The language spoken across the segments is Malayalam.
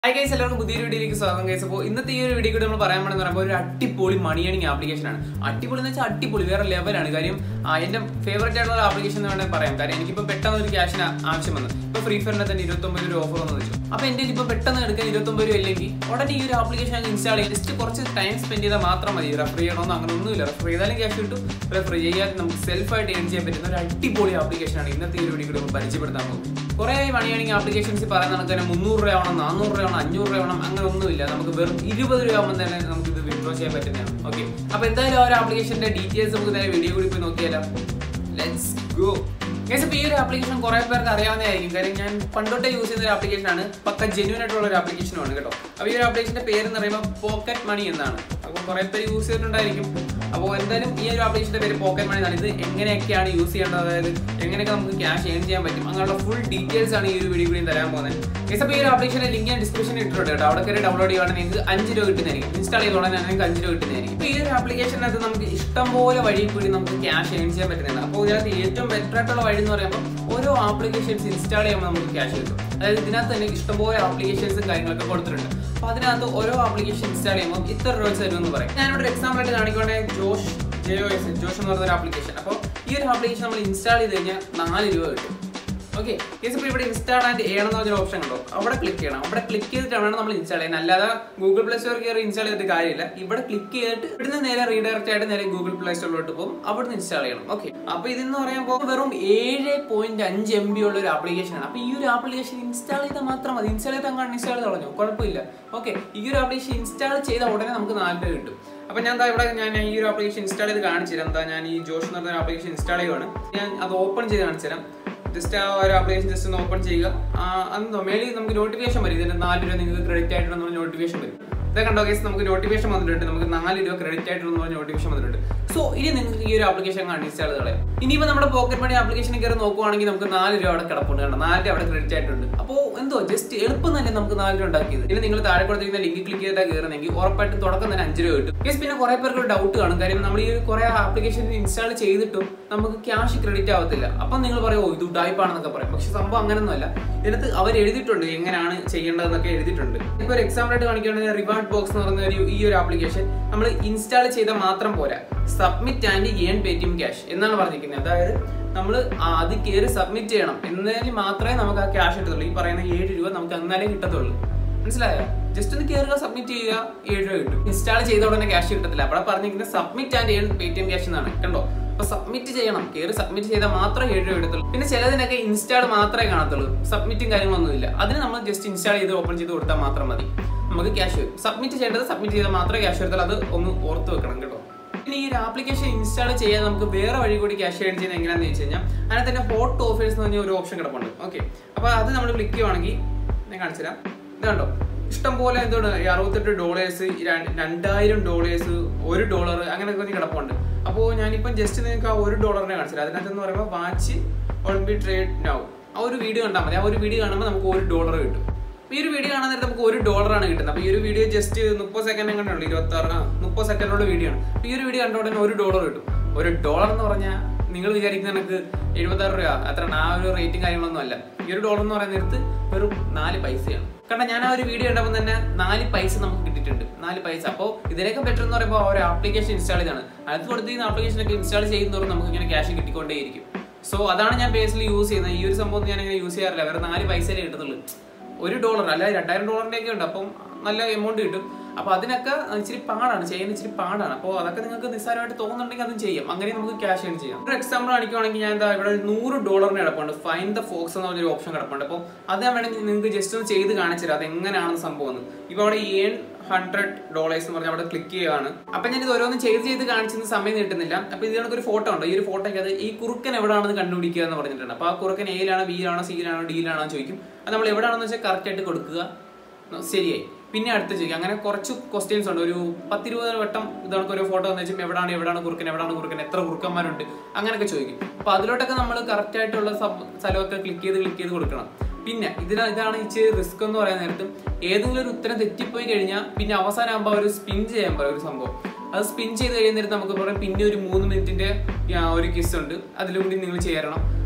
ഹായ് ഗൈസ് എല്ലാവർക്കും പുതിയൊരു വീഡിയോയിലേക്ക് സ്വാഗതം ഗൈസ് അപ്പോൾ ഇന്നത്തെ ഈ ഒരു വീഡിയോ കൂടി നമ്മൾ പറയാൻ വേണമെന്ന് പറയുമ്പോൾ ഒരു അടിപൊളി മണി ഏണിംഗ് ആപ്ലിക്കേഷൻ ആണ് അടിപൊളി എന്ന് വെച്ചാൽ അടിപൊളി വേറെ ലെവലാണ് കാര്യം ആ, എന്റെ ഫേവറേറ്റ് ആയിട്ടുള്ള ആപ്ലിക്കേഷൻ എന്ന് വേണമെങ്കിൽ പറയാം കാര്യം എനിക്കിപ്പോൾ പെട്ടെന്ന് ഒരു ക്യാഷിന് ആവശ്യം വന്നു ഇപ്പോൾ ഫ്രീ ഫയറിനെ തന്നെ ഇരുപത്തൊമ്പത് രൂപ ഓഫർ വന്നു വെച്ചു അപ്പോൾ എൻ്റെ ഇപ്പോൾ പെട്ടെന്ന് എടുക്കാൻ ഇരുപത്തൊമ്പത് രൂപ ഇല്ലെങ്കിൽ ഉടനെ ഈ ഒരു ആപ്ലിക്കേഷൻ അങ്ങ് ഇൻസ്റ്റാൾ ചെയ്യാം ജസ്റ്റ് കുറച്ച് ടൈം സ്പെൻഡ് ചെയ്താൽ മാത്രം മതി റെഫർ ചെയ്യണമെന്ന് അങ്ങനെ ഒന്നുമില്ല റെഫർ ചെയ്താലും ക്യാഷ് കിട്ടും റെഫർ ചെയ്യാതെ നമുക്ക് സെൽഫായിട്ട് ഏൺ ചെയ്യാൻ പറ്റുന്ന ഒരു അടിപൊളി ആപ്ലിക്കേഷനാണ് ഇന്നത്തെ ഈ ഒരു വീഡിയോ കൂടി നമ്മൾ പരിചയപ്പെടുത്താൻ പോകും കുറേ മണി ഏണിംഗ് ആപ്ലിക്കേഷൻസ് പറയുന്ന കണക്ക് തന്നെ മുന്നൂറ് രൂപ ആവണം നാനൂറ് രൂപ ആവണം അഞ്ഞൂറ് രൂപ ആവണം അങ്ങനെ ഒന്നുമില്ല നമുക്ക് വെറും ഇരുപത് രൂപ ആകുമ്പോൾ തന്നെ നമുക്ക് ഇത് വിഡ്രോ ചെയ്യാൻ പറ്റുന്നതാണ് ഓക്കെ അപ്പോൾ എന്തായാലും ആ ഒരു ആപ്ലിക്കേഷന്റെ ഡീറ്റെയിൽസ് നമുക്ക് നേരെ വീഡിയോ കൂടി പോയി നോക്കിയാലോ ലെറ്റ്സ് ഗോ ഗൈസ് ഇപ്പോൾ ഈ ഒരു ആപ്ലിക്കേഷൻ കുറേ പേർക്ക് അറിയാവുന്നതായിരിക്കും കാര്യം ഞാൻ പണ്ടോട്ടെ യൂസ് ചെയ്യുന്ന ഒരു ആപ്ലിക്കേഷൻ ആണ് പക്ക ജെന്യൂൻ ആയിട്ടുള്ള ഒരു ആപ്ലിക്കേഷനാണ് കേട്ടോ അപ്പോൾ ഈ ഒരു ആപ്ലിക്കേഷന്റെ പേര് എന്ന് പറയുമ്പോൾ പോക്കറ്റ് മണി എന്നാണ് അപ്പോൾ കുറേ പേര് യൂസ് ചെയ്തിട്ടുണ്ടായിരിക്കും അപ്പോൾ എന്തായാലും ഈ ഒരു ആപ്ലിക്കേഷന്റെ പേര് പോക്കറ്റ് മണി എന്നാണ് ഇത് എങ്ങനെയൊക്കെയാണ് യൂസ് ചെയ്യേണ്ടത് അതായത് എങ്ങനെയൊക്കെ നമുക്ക് ക്യാഷ് ഏൺ ചെയ്യാൻ പറ്റും അങ്ങനെയുള്ള ഫുൾ ഡീറ്റെയിൽസ് ആണ് ഈ ഒരു വീഡിയോ കൂടി തരാൻ പോകുന്നത് ഗൈസ് അപ്പോൾ ഈ ഒരു ആപ്ലിക്കേഷന്റെ ലിങ്ക് ഞാൻ ഡിസ്ക്രിപ്ഷനിൽ ഇട്ടിട്ടുണ്ട് കേട്ടോ അവിടെ കയറി ഡൗൺലോഡ് ചെയ്യുവാണെങ്കിൽ നിങ്ങൾക്ക് അഞ്ച് രൂപ കിട്ടുന്നതായിരിക്കും ഇൻസ്റ്റാൾ ചെയ്ത് ഉടനെ നിങ്ങൾക്ക് അഞ്ച് രൂപ കിട്ടുന്നതായിരിക്കും ഇപ്പോൾ ഈ ഒരു ആപ്ലിക്കേഷനകത്ത് നമുക്ക് ഇഷ്ടംപോലെ വഴി കൂടി നമുക്ക് ക്യാഷ് ഏൺ ചെയ്യാൻ പറ്റുന്നതാണ് അപ്പോൾ ഇതിനകത്ത് ഏറ്റവും ബെറ്റർ ആയിട്ടുള്ള വഴി എന്ന് പറയുമ്പോൾ ഓരോ ആപ്ലിക്കേഷൻസ് ഇൻസ്റ്റാൾ ചെയ്യുമ്പോൾ നമുക്ക് ക്യാഷ് കിട്ടും അതായത് ഇതിനകത്ത് തന്നെ ഇഷ്ടംപോലെ ആപ്ലിക്കേഷൻസും കാര്യങ്ങളൊക്കെ കൊടുത്തിട്ടുണ്ട് അപ്പോൾ അതിനകത്ത് ഓരോ ആപ്ലിക്കേഷൻ ഇൻസ്റ്റാൾ ചെയ്യുമ്പോൾ ഇത്ര രൂപ വെച്ച് തരുമെന്ന് പറയും ഞാനിവിടെ എക്സാമ്പിൾ ആയിട്ട് കാണിക്കുകയാണെങ്കിൽ Josh J O S Josh എന്ന് പറയുന്ന ഒരു ആപ്ലിക്കേഷൻ അപ്പോൾ ഈ ഒരു ആപ്ലിക്കേഷൻ നമ്മൾ ഇൻസ്റ്റാൾ ചെയ്ത് കഴിഞ്ഞാൽ നാല് രൂപ കിട്ടും ഓക്കെ കേസ് ഇപ്പോൾ ഇവിടെ ഇൻസ്റ്റാൾ ആൻഡ് ചെയ്യണം എന്ന് പറഞ്ഞൊരു ഓപ്ഷൻ ഉണ്ടോ അവിടെ ക്ലിക്ക് ചെയ്യണം അവിടെ ക്ലിക്ക് ചെയ്തിട്ടാണ് നമ്മൾ ഇൻസ്റ്റാൾ ചെയ്യുന്നത് അല്ലാതെ ഗൂഗിൾ പ്ലേ സ്റ്റോർ കയറി ഇൻസ്റ്റാൾ ചെയ്തിട്ട് കാര്യമില്ല ഇവിടെ ക്ലിക്ക് ചെയ്തിട്ട് ഇവിടുന്ന് നേരെ റീഡയറക്റ്റ് ആയിട്ട് നേരെ ഗൂഗിൾ പ്ലേ സ്റ്റോറിലോട്ട് പോകും അവിടുന്ന് ഇൻസ്റ്റാൾ ചെയ്യണം ഓക്കെ അപ്പോൾ ഇതെന്ന് പറയുമ്പോൾ വെറും ഏഴ് പോയിന്റ് അഞ്ച് എം ബി ഉള്ള ഒരു ആപ്ലിക്കേഷൻ ആണ് അപ്പോൾ ഈ ഒരു ആപ്ലിക്കേഷൻ ഇൻസ്റ്റാൾ ചെയ്താൽ മാത്രം മതി ഇൻസ്റ്റാൾ ചെയ്താൽ അങ്ങോട്ട് ഇൻസ്റ്റാൾ ചെയ്ത് കളഞ്ഞു കുഴപ്പമില്ല ഓക്കെ ഈ ഒരു ആപ്ലിക്കേഷൻ ഇൻസ്റ്റാൾ ചെയ്ത ഉടനെ നമുക്ക് നാല് രൂപ കിട്ടും അപ്പൊ ഞാൻ ദാ ഇവിടെ ഞാൻ ഈ ഒരു ആപ്ലിക്കേഷൻ ഇൻസ്റ്റാൾ ചെയ്ത് കാണിച്ചു തരാം എന്താ ഞാൻ ഈ ജോഷ് എന്ന് പറഞ്ഞ ആപ്ലിക്കേഷൻ ഇൻസ്റ്റാൾ ചെയ്യുവാണ് ഞാൻ അത് ഓപ്പൺ ചെയ്ത് കാണിച്ചു തരാം ജസ്റ്റ് ആ ഒരു ആപ്ലിക്കേഷൻ ജസ്റ്റ് ഒന്ന് ഓപ്പൺ ചെയ്യുക ആ, അതെന്തോ മേളിൽ നമുക്ക് നോട്ടിഫിക്കേഷൻ വരും ഇതിന്റെ നാല് രൂപ നിങ്ങൾക്ക് ക്രെഡിറ്റ് ആയിട്ടുണ്ടെന്ന് നോട്ടിഫിക്കേഷൻ വരും ഇതൊക്കെ കണ്ടോ കേസ് നമുക്ക് നോട്ടിഫിക്കേഷൻ വന്നിട്ടുണ്ട് നമുക്ക് നാല് രൂപ ക്രെഡിറ്റ് ആയിട്ടുണ്ടെന്ന് പറഞ്ഞ നോട്ടിഫിക്കേഷൻ വന്നിട്ടുണ്ട് സോ ഇനി നിങ്ങൾക്ക് ഈ ഒരു ആപ്ലിക്കേഷൻ ഇൻസ്റ്റാൾ ചെയ്തോളെ ഇനിയിപ്പോൾ നമ്മുടെ പോക്കറ്റ് മണി ആപ്ലിക്കേഷൻ കയറി നോക്കുവാണെങ്കിൽ നമുക്ക് നാല് രൂപ അവിടെ കിടപ്പുണ്ട് കണ്ടോ നാല് രൂപ അവിടെ ക്രെഡിറ്റ് ആയിട്ടുണ്ട് അപ്പോൾ എന്തോ ജസ്റ്റ് എളുപ്പം തന്നെ നമുക്ക് നാല് രൂപ ഉണ്ടാക്കിയത് ഇനി നിങ്ങൾ താഴെ കൊടുത്തിരിക്കുന്ന ലിങ്ക് ക്ലിക്ക് ചെയ്താൽ കയറുന്നെങ്കിൽ ഉറപ്പായിട്ടും തുടക്കം തന്നെ അഞ്ച് രൂപ കിട്ടും കേസ് പിന്നെ കുറെ പേർക്ക് ഡൗട്ട് കാണും കാര്യം നമ്മൾ ഈ ഒരു കുറെ ആപ്ലിക്കേഷൻ ഇൻസ്റ്റാൾ ചെയ്തിട്ടും നമുക്ക് ക്യാഷ് ക്രെഡിറ്റ് ആവത്തില്ല അപ്പം നിങ്ങൾ പറയും ഓ ഇത് ടൈപ്പ് ആണെന്നൊക്കെ പറയും പക്ഷെ സംഭവം അങ്ങനെയൊന്നുമല്ല ഇതിനകത്ത് അവർ എഴുതിയിട്ടുണ്ട് എങ്ങനെയാണ് ചെയ്യേണ്ടതെന്നൊക്കെ എഴുതിയിട്ടുണ്ട് ഇപ്പോൾ ഒരു എക്സാമ്പിൾ ആയിട്ട് കാണിക്കുകയാണെങ്കിൽ റിവാർഡ് ബോക്സ് എന്ന് പറയുന്ന ഒരു ഈ ഒരു ആപ്ലിക്കേഷൻ നമ്മൾ ഇൻസ്റ്റാൾ ചെയ്താൽ മാത്രം പോരാ submit and earn Paytm cash എന്നാണ് പറഞ്ഞിരിക്കുന്നത് അതായത് നമ്മൾ അത് കയറി സബ്മിറ്റ് ചെയ്യണം എന്നാലും മാത്രമേ നമുക്ക് ആ ക്യാഷ് കിട്ടത്തുള്ളൂ ഈ പറയുന്ന ഏഴ് രൂപ നമുക്ക് എന്നാലേ കിട്ടത്തുള്ളൂ മനസ്സിലായോ ജസ്റ്റ് ഒന്ന് കയറുക സബ്മിറ്റ് ചെയ്യുക ഏഴ് രൂപ കിട്ടും ഇൻസ്റ്റാൾ ചെയ്ത ഉടനെ ക്യാഷ് കിട്ടത്തില്ല അവിടെ പറഞ്ഞിരിക്കുന്നത് submit and earn Paytm cash എന്നാണ് കണ്ടോ അപ്പൊ സബ്മിറ്റ് ചെയ്യണം കയറി സബ്മിറ്റ് ചെയ്താൽ മാത്രമേ ഏഴ് രൂപ എടുത്തുള്ളൂ പിന്നെ ചിലതിനൊക്കെ ഇൻസ്റ്റാൾ മാത്രമേ കാണത്തുള്ളൂ സബ്മിറ്റും കാര്യങ്ങളൊന്നുമില്ല അതിന് നമ്മൾ ജസ്റ്റ് ഇൻസ്റ്റാൾ ചെയ്ത് ഓപ്പൺ ചെയ്ത് കൊടുത്താൽ മാത്രം മതി നമുക്ക് ക്യാഷ് വരും സബ്മിറ്റ് ചെയ്യേണ്ടത് സബ്മിറ്റ് ചെയ്താൽ മാത്രമേ ക്യാഷ് എടുത്തുള്ളൂ അത് ഒന്ന് ഓർത്ത് വെക്കണം കേട്ടോ പിന്നെ ഈ ഒരു ആപ്ലിക്കേഷൻ ഇൻസ്റ്റാൾ ചെയ്യാൻ നമുക്ക് വേറെ വഴി കൂടി ക്യാഷ് ഏൺ ചെയ്യുന്നത് എങ്ങനെയാണെന്ന് വെച്ച് കഴിഞ്ഞാൽ അതിനകത്ത് തന്നെ ഹോട്ട് ഓഫേഴ്സ് എന്ന് പറഞ്ഞ ഒരു ഓപ്ഷൻ കിടപ്പുണ്ട് ഓക്കെ അപ്പോൾ അത് നമ്മൾ ക്ലിക്ക് ചെയ്യുവാണെങ്കിൽ ഞാൻ കാണിച്ചു തരാം ഇത് കണ്ടോ ഇഷ്ടം പോലെ എന്താണ് ഈ അറുപത്തെട്ട് ഡോളേഴ്സ് രണ്ടായിരം ഡോളേഴ്സ് ഒരു ഡോളർ അങ്ങനെയൊക്കെ പറഞ്ഞ് കിടപ്പുണ്ട് അപ്പോൾ ഞാനിപ്പം ജസ്റ്റ് നിങ്ങൾക്ക് ആ ഒരു ഡോളറിനെ കാണിച്ചു തരാം അതിനകത്ത് എന്ന് പറയുമ്പോൾ watch on B trade now ആ ഒരു വീഡിയോ കണ്ടാൽ മതി ആ ഒരു വീഡിയോ കാണുമ്പോൾ നമുക്ക് ഒരു ഡോളർ കിട്ടും അപ്പൊ ഈ ഒരു വീഡിയോ കാണാൻ നേരത്തെ നമുക്ക് ഒരു ഡോളറാണ് കിട്ടുന്നത് അപ്പൊ ഈ ഒരു വീഡിയോ ജസ്റ്റ് മുപ്പത് സെക്കൻഡ് എങ്ങനെയുള്ളൂ ഇരുപത്തി ആറ് മുപ്പത് സെക്കൻഡുള്ള വീഡിയോ ആണ് അപ്പൊ ഈ ഒരു വീഡിയോ കണ്ട ഉടനെ ഒരു ഡോളർ കിട്ടും ഒരു ഡോളർ എന്ന് പറഞ്ഞാൽ നിങ്ങൾ വിചാരിക്കുന്ന എനിക്ക് എഴുപത്തി ആറ് രൂപ അത്ര ആ ഒരു റേറ്റും കാര്യങ്ങളൊന്നും അല്ല ഈ ഒരു ഡോളർ എന്ന് പറയുന്ന നേരത്ത് വെറും നാല് പൈസയാണ് കാരണം ഞാൻ ആ ഒരു വീഡിയോ കണ്ടപ്പോൾ തന്നെ നാല് പൈസ നമുക്ക് കിട്ടിയിട്ടുണ്ട് നാല് പൈസ അപ്പോൾ ഇതിനൊക്കെ ബെറ്റർ എന്ന് പറയുമ്പോൾ ആ ഒരു ആപ്ലിക്കേഷൻ ഇൻസ്റ്റാൾ ചെയ്താണ് അടുത്ത് കൊടുത്തിരിക്കുന്ന ആപ്ലിക്കേഷനൊക്കെ ഇൻസ്റ്റാൾ ചെയ്യുന്നതോറും നമുക്ക് ഇങ്ങനെ ക്യാഷ് കിട്ടിക്കൊണ്ടേയിരിക്കും സോ അതാണ് ഞാൻ ബേസിൽ യൂസ് ചെയ്യുന്നത് ഈ ഒരു സംഭവം ഞാൻ അങ്ങനെ യൂസ് ചെയ്യാറില്ല വേറെ നാല് പൈസയിലേ കിട്ടത്തുള്ളൂ ഒരു ഡോളർ അല്ല രണ്ടായിരം ഡോളറിന്റെ ഒക്കെ ഉണ്ട് അപ്പം നല്ല എമൗണ്ട് കിട്ടും അപ്പൊ അതിനൊക്കെ ഇച്ചിരി പാടാണ് ചെയ്യാൻ ഇച്ചിരി പാടാണ് അപ്പോൾ അതൊക്കെ നിങ്ങൾക്ക് നിസ്സാരമായിട്ട് തോന്നുന്നുണ്ടെങ്കിൽ അതും ചെയ്യാം അങ്ങനെ നമുക്ക് ക്യാഷ് ഏൺ ചെയ്യാം ഒരു എക്സാമ്പിൾ കാണിക്കുവാണെങ്കിൽ ഞാൻ എന്താ ഇവിടെ ഒരു നൂറ് ഡോളറിന് കിടപ്പുണ്ട് ഫൈൻ ദ ഫോക്സ് എന്ന് പറഞ്ഞൊരു ഓപ്ഷൻ കിടപ്പുണ്ട് അപ്പോൾ അത് ഞാൻ വേണമെങ്കിൽ നിങ്ങൾക്ക് ജസ്റ്റ് ഒന്ന് ചെയ്ത് കാണിച്ചു തരാം അത് എങ്ങനെയാണെന്ന് സംഭവം എന്ന് ഇപ്പോൾ അവിടെ ഏൺ ഹൺഡ്രഡ് ഡോളേഴ്സ് എന്ന് പറഞ്ഞാൽ അവിടെ ക്ലിക്ക് ചെയ്യുകയാണ് അപ്പൊ ഞാൻ ഇത് ഓരോന്നും ചെയ്ത് ചെയ്ത് കാണിച്ചിരുന്ന സമയം കിട്ടുന്നില്ല അപ്പൊ ഇത് കണക്ക് ഒരു ഫോട്ടോ ഉണ്ട് ഈ ഒരു ഫോട്ടോയ്ക്ക് അത് ഈ കുറുക്കൻ എവിടെയാണെന്ന് കണ്ടുപിടിക്കുക എന്ന് പറഞ്ഞിട്ടുണ്ട് അപ്പൊ ആ കുറുക്കൻ എയിലാണോ ബിയിലാണോ സിയിലാണോ ഡിയിലാണോ ചോദിക്കും അത് നമ്മൾ എവിടെയാണെന്ന് വെച്ചാൽ കറക്റ്റ് ആയിട്ട് കൊടുക്കുക ശരിയായി പിന്നെ അടുത്ത ചോദിക്കും അങ്ങനെ കുറച്ച് ക്വസ്റ്റ്യൻസ് ഉണ്ട് ഒരു പത്തിരുപത് വട്ടം ഇതാണ് ഒരു ഫോട്ടോ എന്ന് വെച്ചാൽ എവിടെയാണ് എവിടെയാണ് കുറുക്കൻ എവിടെയാണ് കുറുക്കൻ എത്ര കുറുക്കന്മാരുണ്ട് അങ്ങനെയൊക്കെ ചോദിക്കും അപ്പൊ അതിലോട്ടൊക്കെ നമ്മൾ കറക്റ്റ് ആയിട്ടുള്ള സബ് സ്ഥലമൊക്കെ ക്ലിക്ക് ചെയ്ത് ക്ലിക്ക് ചെയ്ത് കൊടുക്കണം പിന്നെ ഇതിനാ ഇതാണ് ഇച്ചിരി റിസ്ക് എന്ന് പറയുന്ന നേരത്തും ഏതെങ്കിലും ഒരു ഉത്തരം തെറ്റിപ്പോയി കഴിഞ്ഞാൽ പിന്നെ അവസാനമാകുമ്പോൾ ഒരു സ്പിൻ ചെയ്യാൻ പറയും ഒരു സംഭവം അത് സ്പിൻ ചെയ്ത് കഴിയുന്നിടത്ത് നമുക്ക് പറയാം പിന്നെ ഒരു മൂന്ന് മിനിറ്റിന്റെ ആ, ഒരു കിസ് ഉണ്ട് അതിലും കൂടി നിങ്ങൾ ചേരണം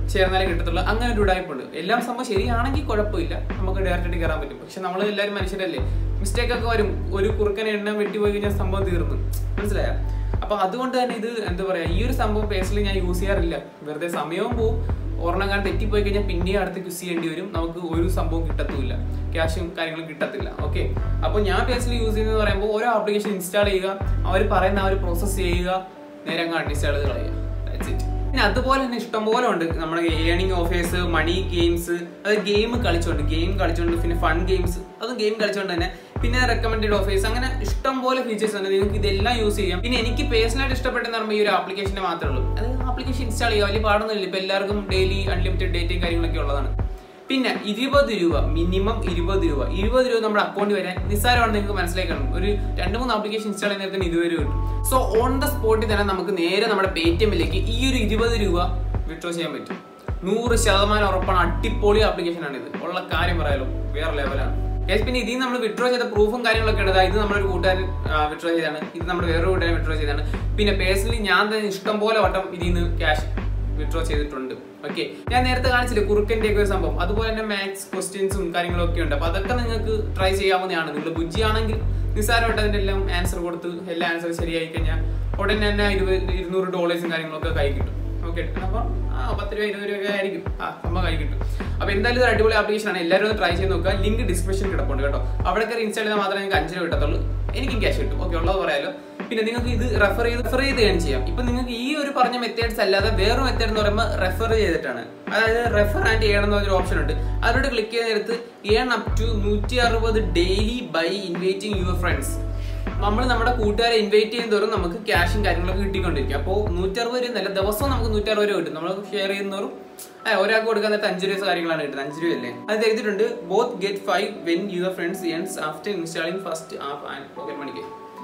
ചേർന്നാലേ കിട്ടത്തുള്ളൂ അങ്ങനെ ഒരു ഉടായ്പുണ്ട് എല്ലാം സംഭവം ശരിയാണെങ്കിൽ കുഴപ്പമില്ല നമുക്ക് ഡയറക്റ്റ് കയറാൻ പറ്റും പക്ഷെ നമ്മൾ എല്ലാവരും മനുഷ്യരല്ലേ മിസ്റ്റേക്ക് ഒക്കെ വരും ഒരു കുറുക്കനെ എണ്ണ വെട്ടി പോയി കഴിഞ്ഞാൽ സംഭവം തീർന്നു മനസ്സിലായ അപ്പൊ അതുകൊണ്ട് തന്നെ ഇത് എന്താ പറയാ ഈ ഒരു സംഭവം പേഴ്സണലി ഞാൻ യൂസ് ചെയ്യാറില്ല വെറുതെ സമയവും പോവും ഒരെണ്ണം കാരണം തെറ്റിപ്പോയി കഴിഞ്ഞാൽ പിന്നെയും അടുത്ത് യൂസ് ചെയ്യേണ്ടി വരും നമുക്ക് ഒരു സംഭവം കിട്ടത്തുമില്ല ക്യാഷും കാര്യങ്ങളും കിട്ടത്തില്ല ഓക്കെ അപ്പോൾ ഞാൻ പേഴ്സണലി യൂസ് ചെയ്യുന്നത് പറയുമ്പോൾ ഓരോ ആപ്ലിക്കേഷൻ ഇൻസ്റ്റാൾ ചെയ്യുക അവർ പറയുന്ന ആ ഒരു പ്രോസസ്സ് ചെയ്യുക നേരെ അങ്ങ് അൺഇൻസ്റ്റാൾ ചെയ്ത് കളയുക That's it. പിന്നെ അതുപോലെ തന്നെ ഇഷ്ടംപോലെ ഉണ്ട് നമ്മുടെ ഏണിംഗ് ഓഫേഴ്സ് മണി ഗെയിംസ് അത് ഗെയിം കളിച്ചുകൊണ്ട് ഗെയിം കളിച്ചുകൊണ്ട് പിന്നെ ഫൺ ഗെയിംസ് അതും ഗെയിം കളിച്ചുകൊണ്ട് തന്നെ പിന്നെ റെക്കമെൻഡഡ് ഓഫേഴ്സ് അങ്ങനെ ഇഷ്ടം പോലെ ഫീച്ചേഴ്സ് ഉണ്ട് നിങ്ങൾക്ക് ഇതെല്ലാം യൂസ് ചെയ്യാം പിന്നെ എനിക്ക് പേഴ്സണലായിട്ട് ഇഷ്ടപ്പെട്ടെന്ന് പറയുമ്പോൾ ഈ ഒരു ആപ്ലിക്കേഷനെ മാത്രമേ ഉള്ളൂ അത് ആപ്ലിക്കേഷൻ ഇൻസ്റ്റാൾ ചെയ്യുക വലിയ പാടൊന്നുമില്ല ഇപ്പൊ എല്ലാവർക്കും ഡെയിലി അൺലിമിറ്റഡ് ഡേറ്റയും കാര്യങ്ങളൊക്കെ ഉള്ളതാണ് പിന്നെ ഇരുപത് രൂപ മിനിമം ഇരുപത് രൂപ ഇരുപത് രൂപ നമ്മുടെ അക്കൗണ്ടിൽ വരാൻ നിസ്സാരമാണ് നിങ്ങൾക്ക് മനസ്സിലാക്കണം ഒരു രണ്ട് മൂന്ന് ആപ്ലിക്കേഷൻ ഇൻസ്റ്റാൾ ചെയ്യുന്നതിന് ഇരുപത് രൂപ കിട്ടും സോ ഓൺ ദ സ്പോട്ടിൽ തന്നെ നമുക്ക് നേരെ നമ്മുടെ പേ ടി എമ്മിലേക്ക് ഈ ഒരു ഇരുപത് രൂപ വിഡ്രോ ചെയ്യാൻ പറ്റും നൂറ് ശതമാനം ഉറപ്പാണ് അടിപൊളി ആപ്ലിക്കേഷൻ ആണ് ഇത് ഉള്ള കാര്യം പറയാലോ വേറെ ലെവലാണ് Guys, പിന്നെ ഇതിൽ നമ്മൾ വിഡ്രോ ചെയ്ത പ്രൂഫും കാര്യങ്ങളൊക്കെ ഉണ്ട് ഇത് നമ്മളൊരു കൂട്ടുകാരൻ വിഡ്രോ ചെയ്താണ് ഇത് നമ്മുടെ വേറൊരു കൂട്ടുകാരൻ വിഡ്രോ ചെയ്താണ് പിന്നെ പേഴ്സണലി ഞാൻ തന്നെ ഇഷ്ടം പോലെ വട്ടം ഇതിൽ നിന്ന് ക്യാഷ് വിഡ്രോ ചെയ്തിട്ടുണ്ട് ഓക്കെ ഞാൻ നേരത്തെ കാണിച്ചില്ലേ കുറുക്കന്റെ ഒക്കെ ഒരു സംഭവം അതുപോലെ തന്നെ മാത്സ് ക്വസ്റ്റ്യൻസും കാര്യങ്ങളും ഒക്കെ ഉണ്ട് അപ്പൊ അതൊക്കെ നിങ്ങൾക്ക് ട്രൈ ചെയ്യാവുന്നതാണ് നിങ്ങൾ ബുജ്ജിയാണെങ്കിൽ നിസ്സാരമായിട്ട് അതിന്റെ എല്ലാം ആൻസർ കൊടുത്ത് എല്ലാ ആൻസർ ശരിയായി കഴിഞ്ഞാൽ ഉടനെ തന്നെ ഇരുപത് ഇരുന്നൂറ് ഡോളേഴ്സും കാര്യങ്ങളൊക്കെ കൈ കിട്ടും ഓക്കെ അപ്പൊ ആ പത്ത് രൂപ ഇരുപത് രൂപ ആയിരിക്കും ആ സംഭവം കൈ കിട്ടും അപ്പൊ എന്തായാലും ഇത് അടിപൊളി ആപ്ലിക്കേഷൻ ആണ് എല്ലാവരും ഒന്ന് ട്രൈ ചെയ്ത് നോക്കുക ലിങ്ക് ഡിസ്ക്രിപ്ഷൻ കിടപ്പുണ്ട് കേട്ടോ അവിടെ കയറി ഇൻസ്റ്റാൾ ചെയ്താൽ മാത്രമേ നിങ്ങൾക്ക് അഞ്ച് രൂപ കിട്ടത്തുള്ളൂ എനിക്കും ക്യാഷ് കിട്ടും ഓക്കെ ഉള്ളത് പറയാലോ പിന്നെ നിങ്ങൾക്ക് ഇത് റെഫർ ചെയ്ത് റെഫർ ചെയ്ത് ഏൺ ചെയ്യാം ഇപ്പൊ നിങ്ങൾക്ക് ഈ ഒരു പറഞ്ഞ മെത്തേഡ്സ് അല്ലാതെ വേറെ മെത്തേഡ് എന്ന് പറയുമ്പോൾ റെഫർ ചെയ്തിട്ടാണ് അതായത് റെഫർ ആൻഡ് ചെയ്യണം എന്ന് പറഞ്ഞൊരു ഓപ്ഷൻ ഉണ്ട് അതിലൂടെ ക്ലിക്ക് ചെയ്യുന്ന നേരത്ത് ഏൺ അപ് ടു നൂറ്റി അറുപത് daily by inviting your friends നമ്മൾ നമ്മുടെ കൂട്ടുകാരെ ഇൻവൈറ്റ് ചെയ്യുന്ന തോറും നമുക്ക് ക്യാഷും കാര്യങ്ങളൊക്കെ കിട്ടിക്കൊണ്ടിരിക്കും അപ്പോൾ നൂറ്ററുപത് രൂപ നല്ല ദിവസവും നമുക്ക് നൂറ്ററുപത് രൂപ കിട്ടും നമ്മൾ ഷെയർ ചെയ്യുന്നതോറും ഏ, ഒരാൾക്ക് കൊടുക്കാൻ നേരത്തെ അഞ്ച് രൂപ കാര്യങ്ങളാണ് കിട്ടുന്നത് അഞ്ച് രൂപയല്ലേ അത് എഴുതിയിട്ടുണ്ട് both get five when your friends earns after installing first app and pocket മണിക്ക്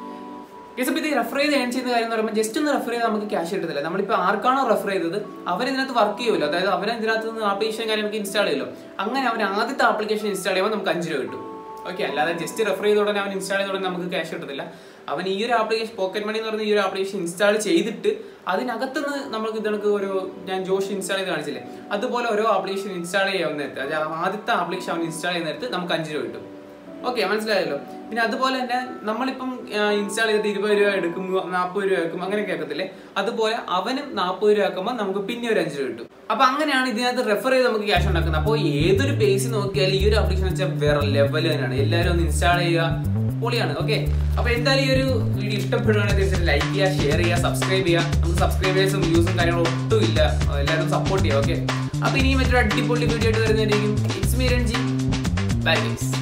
കേസ് ഇത് റെഫർ ചെയ്ത് ഏൺ ചെയ്യുന്ന കാര്യം എന്ന് പറയുമ്പോൾ ജസ്റ്റ് ഒന്ന് റെഫർ ചെയ്താൽ നമുക്ക് ക്യാഷ് കിട്ടത്തില്ല നമ്മളിപ്പോൾ ആർക്കാണോ റെഫർ ചെയ്തത് അവർ ഇതിനകത്ത് വർക്ക് ചെയ്യുമല്ലോ അതായത് അവർ ഇതിനകത്ത് നിന്ന് ആപ്ലിക്കേഷൻ കാര്യങ്ങളൊക്കെ ഇൻസ്റ്റാൾ ചെയ്യുമല്ലോ അങ്ങനെ അവൻ ആദ്യത്തെ ആപ്ലിക്കേഷൻ ഇൻസ്റ്റാൾ ചെയ്യുമ്പോൾ നമുക്ക് അഞ്ച് രൂപ കിട്ടും ഓക്കെ അല്ലാതെ ജസ്റ്റ് റെഫർ ചെയ്ത ഉടനെ അവൻ ഇൻസ്റ്റാൾ ചെയ്ത ഉടനെ നമുക്ക് ക്യാഷ് കിട്ടത്തില്ല അവൻ ഈ ഒരു ആപ്ലിക്കേഷൻ പോക്കറ്റ് മണി എന്ന് പറയുന്ന ഈ ഒരു ആപ്ലിക്കേഷൻ ഇൻസ്റ്റാൾ ചെയ്തിട്ട് അതിനകത്തുനിന്ന് നമുക്ക് ഇതണക്ക് ഒരു ഞാൻ ജോഷ് ഇൻസ്റ്റാൾ ചെയ്ത് കാണിച്ചില്ലേ അതുപോലെ ഓരോ ആപ്ലിക്കേഷൻ ഇൻസ്റ്റാൾ ചെയ്യാൻ നേരത്ത് അതായത് ആദ്യത്തെ ആപ്ലിക്കേഷൻ അവൻ ഇൻസ്റ്റാൾ ചെയ്യുന്ന നേരത്ത് നമുക്ക് അഞ്ച് രൂപ കിട്ടും ഓക്കെ മനസ്സിലായല്ലോ പിന്നെ അതുപോലെ തന്നെ നമ്മളിപ്പം ഇൻസ്റ്റാൾ ചെയ്തിട്ട് ഇരുപത് രൂപ എടുക്കും നാൽപ്പത് രൂപ വെക്കും അങ്ങനെയൊക്കെ ആക്കത്തില്ലേ അതുപോലെ അവനും നാൽപ്പത് രൂപ ആക്കുമ്പോൾ നമുക്ക് പിന്നെ ഒരു അഞ്ച് രൂപ കിട്ടും അപ്പൊ അങ്ങനെയാണ് ഇതിനകത്ത് റെഫർ ചെയ്ത് നമുക്ക് ക്യാഷ് ഉണ്ടാക്കുന്നത് അപ്പോൾ ഏതൊരു ബേസ് നോക്കിയാലും ഈ ഒരു ആപ്ലിക്കേഷൻ വെച്ചാൽ വേറെ ലെവൽ തന്നെയാണ് എല്ലാവരും ഒന്ന് ഇൻസ്റ്റാൾ ചെയ്യുക പൊളിയാണ് ഓക്കെ അപ്പൊ എന്തായാലും ഈ ഒരു വീഡിയോ ഇഷ്ടപ്പെടുകയാണെങ്കിൽ തീർച്ചയായും ലൈക്ക് ചെയ്യുക ഷെയർ ചെയ്യുക സബ്സ്ക്രൈബ് ചെയ്യുക നമുക്ക് സബ്സ്ക്രൈബേഴ്സും വ്യൂസും കാര്യങ്ങളും ഒട്ടും ഇല്ല എല്ലാവരും സപ്പോർട്ട് ചെയ്യുക ഓക്കെ അപ്പൊ ഇനിയും മറ്റൊരു അടിപൊളി വീഡിയോ ആയിട്ട് വരുന്നതായിരിക്കും it's me Ranji bye guys